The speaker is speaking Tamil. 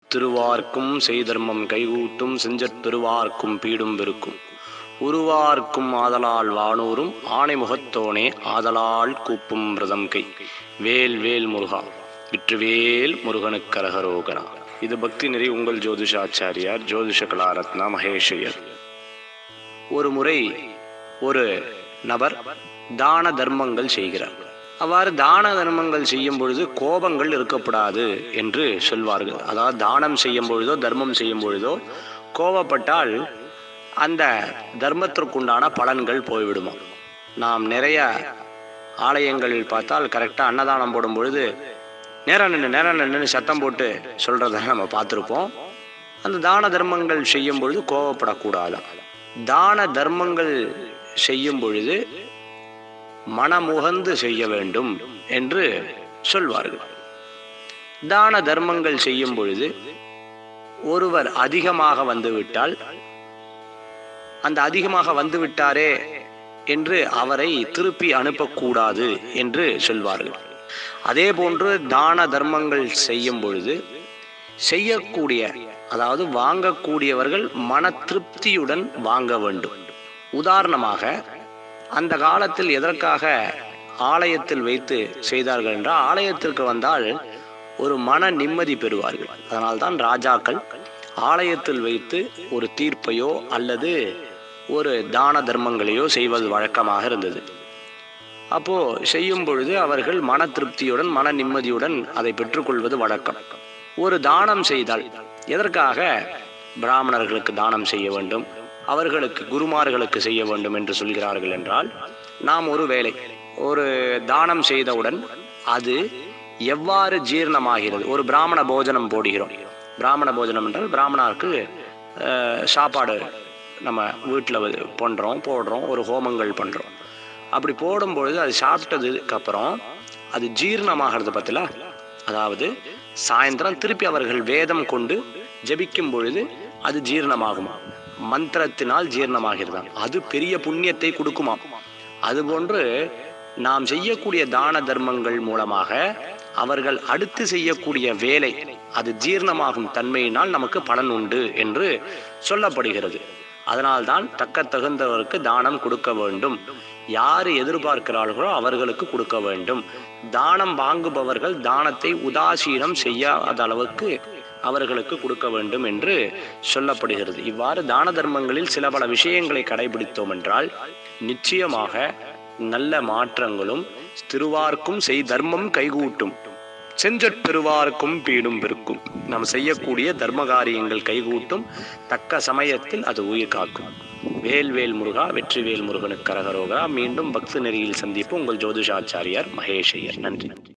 திருவார்க்கும் செய்தர்மம் கைகூட்டும் செஞ்சற் பெருவார்க்கும் பீடும் பெருக்கும் உருவார்க்கும் ஆதலால் வானூரும் ஆணைமுகத்தோனே ஆதலால் கூப்பும் பிரதம் கை வேல் வேல் முருகா விற்றுவேல் முருகனுக்கரகரோகரா இது பக்தி நெறி உங்கள் ஜோதிஷாச்சாரியார் ஜோதிஷ கலாரத்னா மகேஷையர் ஒரு முறை ஒரு நபர் தான தர்மங்கள் செய்கிறார் அவ்வாறு தான தர்மங்கள் செய்யும் பொழுது கோபங்கள் இருக்கக்கூடாது என்று சொல்வார்கள் அதாவது தானம் செய்யும் பொழுதோ தர்மம் செய்யும் பொழுதோ கோபப்பட்டால் அந்த தர்மத்திற்குண்டான பலன்கள் போய்விடுமா நாம் நிறைய ஆலயங்களில் பார்த்தால் கரெக்டாக அன்னதானம் போடும் பொழுது நேரம் நின்று நேரம் நின்று சத்தம் போட்டு சொல்கிறத நம்ம பார்த்துருப்போம் அந்த தான தர்மங்கள் செய்யும் பொழுது கோவப்படக்கூடாதான் தான தர்மங்கள் செய்யும் பொழுது மனமுகந்து செய்ய வேண்டும் என்று சொல்வார்கள் தான தர்மங்கள் செய்யும் பொழுது ஒருவர் அதிகமாக வந்துவிட்டால் அந்த அதிகமாக வந்து விட்டாரே என்று அவரை திருப்பி அனுப்பக்கூடாது என்று சொல்வார்கள் அதே போன்று தான தர்மங்கள் செய்யும் பொழுது செய்யக்கூடிய அதாவது வாங்கக்கூடியவர்கள் மன திருப்தியுடன் வாங்க வேண்டும் உதாரணமாக அந்த காலத்தில் எதற்காக ஆலயத்தில் வைத்து செய்தார்கள் என்றால் ஆலயத்திற்கு வந்தால் ஒரு மன நிம்மதி பெறுவார்கள் அதனால்தான் ராஜாக்கள் ஆலயத்தில் வைத்து ஒரு தீர்ப்பையோ அல்லது ஒரு தான தர்மங்களையோ செய்வது வழக்கமாக இருந்தது அப்போ செய்யும் பொழுது அவர்கள் மன திருப்தியுடன் மன நிம்மதியுடன் அதை பெற்றுக்கொள்வது வழக்கம் ஒரு தானம் செய்தால் எதற்காக பிராமணர்களுக்கு தானம் செய்ய வேண்டும் அவர்களுக்கு குருமார்களுக்கு செய்ய வேண்டும் என்று சொல்கிறார்கள் என்றால் நாம் ஒரு வேலை ஒரு தானம் செய்தவுடன் அது எவ்வாறு ஜீரணமாகிறது ஒரு பிராமண போஜனம் போடுகிறோம் பிராமண போஜனம் என்றால் பிராமணருக்கு சாப்பாடு நம்ம வீட்டில் பண்ணுறோம் போடுறோம் ஒரு ஹோமங்கள் பண்ணுறோம் அப்படி போடும்பொழுது அது சாப்பிட்டதுக்கு அப்புறம் அது ஜீரணமாகிறது பற்றில அதாவது சாயந்தரம் திருப்பி அவர்கள் வேதம் கொண்டு ஜபிக்கும் பொழுது அது ஜீரணமாகுமா மந்திரத்தினால் ஜீரணமாகிறதாம் அது பெரிய புண்ணியத்தை கொடுக்குமாம் அதுபோன்று நாம் செய்யக்கூடிய தான தர்மங்கள் மூலமாக அவர்கள் அடுத்து செய்யக்கூடிய வேலை அது ஜீரணமாகும் தன்மையினால் நமக்கு பலன் உண்டு என்று சொல்லப்படுகிறது அதனால்தான் தக்க தகுந்தவருக்கு தானம் கொடுக்க வேண்டும் யார் எதிர்பார்க்கிறார்களோ அவர்களுக்கு கொடுக்க வேண்டும் தானம் வாங்குபவர்கள் தானத்தை உதாசீனம் செய்யாத அளவுக்கு அவர்களுக்கு கொடுக்க வேண்டும் என்று சொல்லப்படுகிறது இவ்வாறு தான தர்மங்களில் சில பல விஷயங்களை கடைபிடித்தோம் என்றால் நிச்சயமாக நல்ல மாற்றங்களும் திருவார்க்கும் செய் தர்மம் கைகூட்டும் செஞ்சற்பெருவார்க்கும் பீடும் பெருக்கும் நாம் செய்யக்கூடிய தர்ம காரியங்கள் கைகூட்டும் தக்க சமயத்தில் அது உயிர் காக்கும் வேல்வேல் முருகா வெற்றிவேல் முருகனுக்கு கரகரோகரா மீண்டும் பக்தி நெறியில் சந்திப்பு உங்கள் ஜோதிஷாச்சாரியார் மகேஷையர் நன்றி